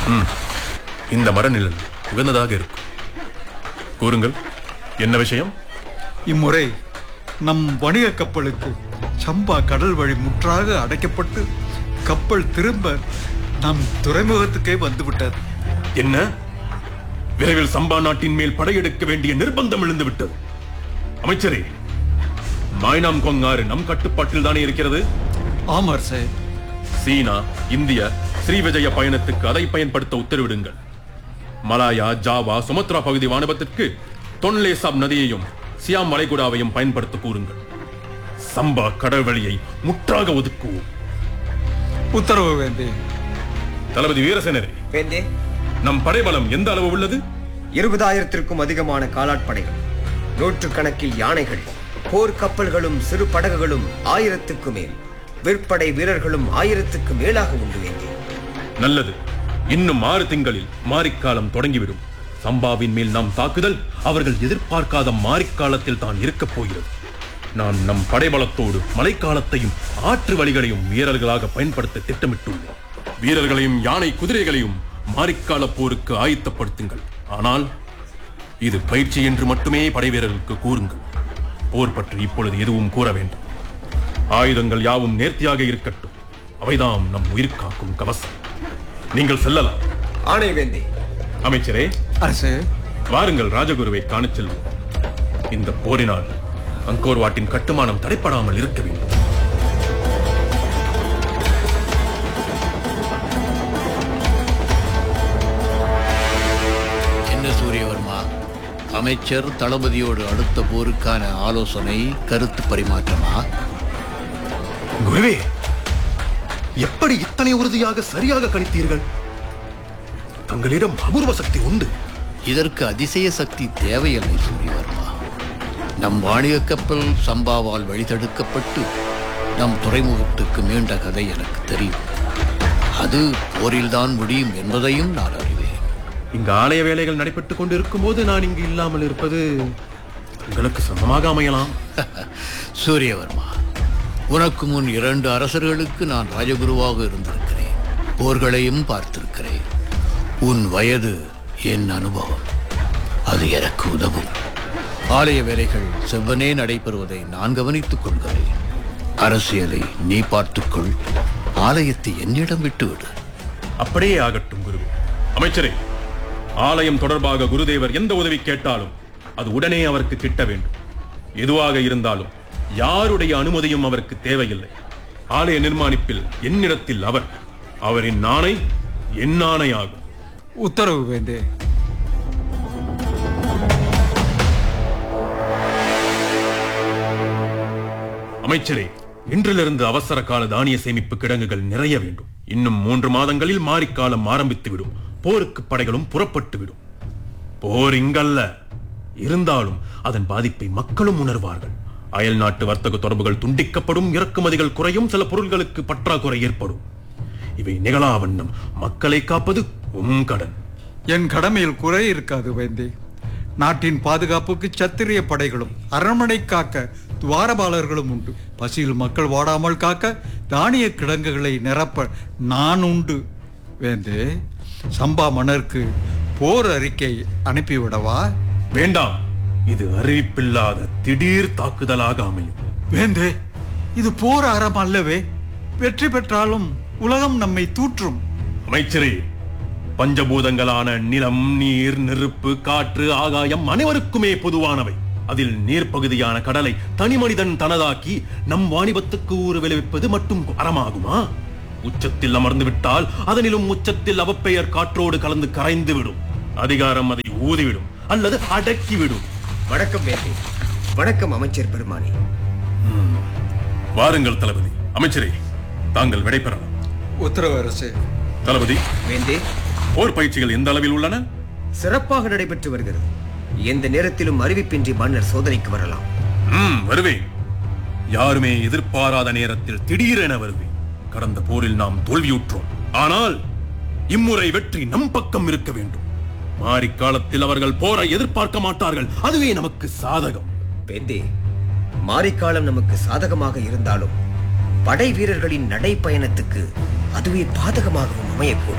ம், இந்த மரநிழல் உகந்ததாக இருக்கும் கூறுங்கள் என்ன விஷயம் இம்முறை நம் வணிக கப்பலுக்கு சம்பா கடல் வழி முற்றாக அடைக்கப்பட்டு கப்பல் திரும்ப நம் துறைமுகத்துக்கே வந்துவிட்டது என்ன விரைவில் சம்பா நாட்டின் மேல் படையெடுக்க வேண்டிய நிர்பந்தம் எழுந்து விட்டது அமைச்சரே மாய்னாம் கொங்காறு நம் கட்டுப்பாட்டில் தானே இருக்கிறது ஆமார் சார் சீனா இந்தியா ஸ்ரீவிஜய பயணத்துக்கு அதை பயன்படுத்த உத்தரவிடுங்கள் மலாயா ஜாவா சுமத்ரா பகுதி வாணிபத்திற்கு தொன்லேசாப் நதியையும் சியாம் மலைகுடாவையும் பயன்படுத்த கூறுங்கள் சம்பா கடல்வழியை முற்றாக ஒதுக்குவோம் உத்தரவு வேந்தே தளபதி வீரசேனரே வேந்தே நம் படைபலம் எந்த அளவு உள்ளது இருபதாயிரத்திற்கும் அதிகமான காலாட்படைகள் நூற்றுக்கணக்கில் யானைகள் போர் கப்பல்களும் சிறு படகுகளும் ஆயிரத்துக்கு மேல் விற்படை வீரர்களும் ஆயிரத்துக்கு மேலாக உண்டு வேந்தே நல்லது இன்னும் ஆறு திங்களில் மாரிக்காலம் தொடங்கிவிடும் சம்பாவின் மேல் நாம் தாக்குதல் அவர்கள் எதிர்பார்க்காத மாரிக்காலத்தில் தான் இருக்கப் போகிறது நான் நம் படைபலத்தோடு மழைக்காலத்தையும் ஆற்று வழிகளையும் வீரர்களாக பயன்படுத்த திட்டமிட்டுள்ளோம் வீரர்களையும் யானை குதிரைகளையும் மாரிக்கால போருக்கு ஆயத்தப்படுத்துங்கள் ஆனால் இது பயிற்சி என்று மட்டுமே படை வீரர்களுக்கு கூறுங்கள் போர் பற்றி இப்பொழுது எதுவும் கூற வேண்டாம் ஆயுதங்கள் யாவும் நேர்த்தியாக இருக்கட்டும் அவைதாம் நம் உயிர் காக்கும் கவசம் நீங்கள் செல்லலாம் ஆணை வேந்தே அமைச்சரே அரசே வாருங்கள் ராஜகுருவை காணச் செல்வோம் இந்த போரினால் அங்கோர் வாட்டின் கட்டுமானம் தடைப்படாமல் இருக்க வேண்டும் என்ன சூரியவர்மா அமைச்சர் தளபதியோடு அடுத்த போருக்கான ஆலோசனை கருத்து பரிமாற்றமா குருவே எப்படி இத்தனை உறுதியாக சரியாக கணித்தீர்கள் தங்களிடம் அபூர்வ சக்தி உண்டு இதற்கு அதிசய சக்தி தேவையில்லை சூரியவர்மா நம் வாணிக கப்பல் சம்பாவால் வழிதடுக்கப்பட்டு நம் துறைமுகத்துக்கு மீண்ட கதை எனக்கு தெரியும் அது போரில்தான் முடியும் என்பதையும் நான் அறிவேன் இங்கு ஆலய வேலைகள் நடைபெற்றுக் கொண்டிருக்கும் போது நான் இங்கு இல்லாமல் இருப்பது உங்களுக்கு சமமாக அமையலாம் சூரியவர்மா உனக்கு முன் இரண்டு அரசர்களுக்கு நான் ராஜகுருவாக இருந்திருக்கிறேன் போர்களையும் பார்த்திருக்கிறேன் உன் வயது என் அனுபவம் அது எனக்கு உதவும் ஆலய வேலைகள் செவ்வனே நடைபெறுவதை நான் கவனித்துக் கொள்கிறேன் அரசியலை நீ பார்த்துக்கொள் ஆலயத்தை என்னிடம் விட்டுவிடு அப்படியே ஆகட்டும் குருவே அமைச்சரே ஆலயம் தொடர்பாக குருதேவர் எந்த உதவி கேட்டாலும் அது உடனே அவருக்கு கிட்ட வேண்டும் எதுவாக இருந்தாலும் யாருடைய அனுமதியும் அவருக்கு தேவையில்லை ஆலய நிர்மாணிப்பில் என்னிடத்தில் அவர் அவரின் நாணை என் நாணை ஆகும் உத்தரவு வேந்தே அமைச்சரே இன்றிலிருந்து அவசர கால தானிய சேமிப்பு கிடங்குகள் நிறைய வேண்டும் இன்னும் மூன்று மாதங்களில் மாரிக்காலம் ஆரம்பித்துவிடும் போருக்கு படைகளும் புறப்பட்டு விடும் போர் இங்கல்ல இருந்தாலும் அதன் பாதிப்பை மக்களும் உணர்வார்கள் அயல் நாட்டு வர்த்தக தொடர்புகள் துண்டிக்கப்படும் இறக்குமதிகள் குறையும் சில பொருள்களுக்கு பற்றாக்குறை ஏற்படும் இவை நிகழா வண்ணம் மக்களை காப்பது உம் கடன் என் கடமையில் குறை இருக்காது வேந்தே நாட்டின் பாதுகாப்புக்கு சத்திரிய படைகளும் அரண்மனை காக்க துவாரபாலர்களும் உண்டு பசியில் மக்கள் வாடாமல் காக்க தானிய கிடங்குகளை நிரப்ப நான் உண்டு வேந்தே சம்பா மன்னருக்கு போர் அறிக்கை அனுப்பிவிடவா வேண்டாம் இது அறிவிப்பில்லாத திடீர் தாக்குதலாக அமையும் வேந்தே இது போர் அறம் அல்லவே வெற்றி பெற்றாலும் உலகம் நம்மை தூற்றும் அமைச்சரே பஞ்சபூதங்களான நிலம் நீர் நெருப்பு காற்று ஆகாயம் அனைவருக்குமே பொதுவானவை அதில் நீர்ப்பகுதியான கடலை தனி மனிதன் தனதாக்கி நம் வாணிபத்துக்கு ஊறு விளைவிப்பது மட்டும் அறமாகுமா உச்சத்தில் அமர்ந்து விட்டால் அதனிலும் உச்சத்தில் அவப்பெயர் காற்றோடு கலந்து கரைந்து விடும் அதிகாரம் அதை ஊதிவிடும் அல்லது அடக்கிவிடும் வணக்கம் வேந்தே வணக்கம் அமைச்சர் பெருமானே வாருங்கள் தளபதி அமைச்சரே தாங்கள் விடைபெறலாம் உத்தரவு அரசே தளபதி வேந்தே போர் பயிற்சிகள் எந்த அளவில் உள்ளன சிறப்பாக நடைபெற்று வருகிறது எந்த நேரத்திலும் அறிவிப்பின்றி மன்னர் சோதனைக்கு வரலாம் ம் வருவேன் யாருமே எதிர்பாராத நேரத்தில் திடீரென வருவேன் கடந்த போரில் நாம் தோல்வியுற்றோம் ஆனால் இம்முறை வெற்றி நம் பக்கம் இருக்க வேண்டும் மாறி காலத்தில் அவர்கள் போரை எதிர்பார்க்க மாட்டார்கள் அதுவே நமக்கு சாதகம் வேந்தே மாரிக்காலம் நமக்கு சாதகமாக இருந்தாலும் படை வீரர்களின் நடைப்பயணத்துக்கு அதுவே பாதகமாகவும் அமையக்கூடும்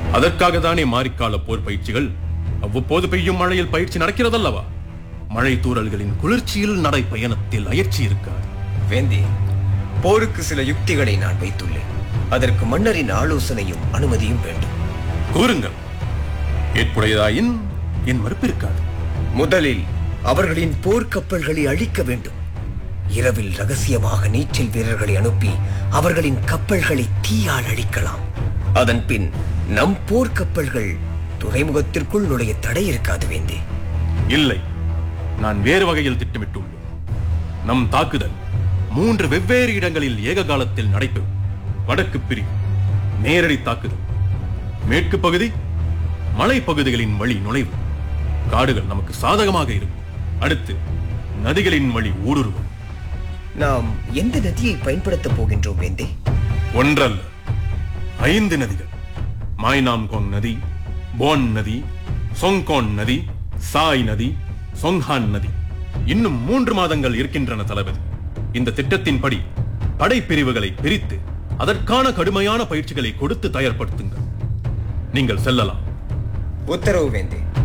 அதற்காக தானே மாரிக்கால போர் பயிற்சிகள் அவ்வப்போது பெய்யும் மழையில் பயிற்சி நடக்கிறதல்லவா மழை தூறல்களின் குளிர்ச்சியில் நடை பயணத்தில் அயற்சி இருக்காது வேந்தே போருக்கு சில யுக்திகளை நான் வைத்துள்ளேன் அதற்கு மன்னரின் ஆலோசனையும் அனுமதியும் வேண்டும் கூறுங்கள் ஏற்புடையதாயின் என் மறுப்பு இருக்காது முதலில் அவர்களின் போர்க்கப்பல்களை அழிக்க வேண்டும் இரவில் ரகசியமாக நீச்சல் வீரர்களை அனுப்பி அவர்களின் கப்பல்களை தீயால் அழிக்கலாம் அதன் பின் நம் போர்க்கப்பல்கள் துறைமுகத்திற்குள் நுழைய தடை இருக்காது வேந்தே இல்லை நான் வேறு வகையில் திட்டமிட்டுள்ளோம் நம் தாக்குதல் மூன்று வெவ்வேறு இடங்களில் ஏக காலத்தில் நடைபெறும் வடக்கு பிரிவு நேரடி தாக்குதல் மேற்கு பகுதி மலைப்பகுதிகளின் வழி நுழைவு காடுகள் நமக்கு சாதகமாக இருக்கும் அடுத்து நதிகளின் வழி ஊடுருவும் நாம் எந்த நதியை பயன்படுத்தப் போகின்றோம் வேந்தே ஒன்றல்ல ஐந்து நதிகள் மாய்னாம்கோங் நதி போன் நதி சொங்கோன் நதி சாய் நதி சொங்ஹான் நதி இன்னும் மூன்று மாதங்கள் இருக்கின்றன தளபதி இந்த திட்டத்தின்படி படைப்பிரிவுகளை பிரித்து அதற்கான கடுமையான பயிற்சிகளை கொடுத்து தயார்படுத்துங்கள் நீங்கள் செல்லலாம் உத்தரவு வேந்தே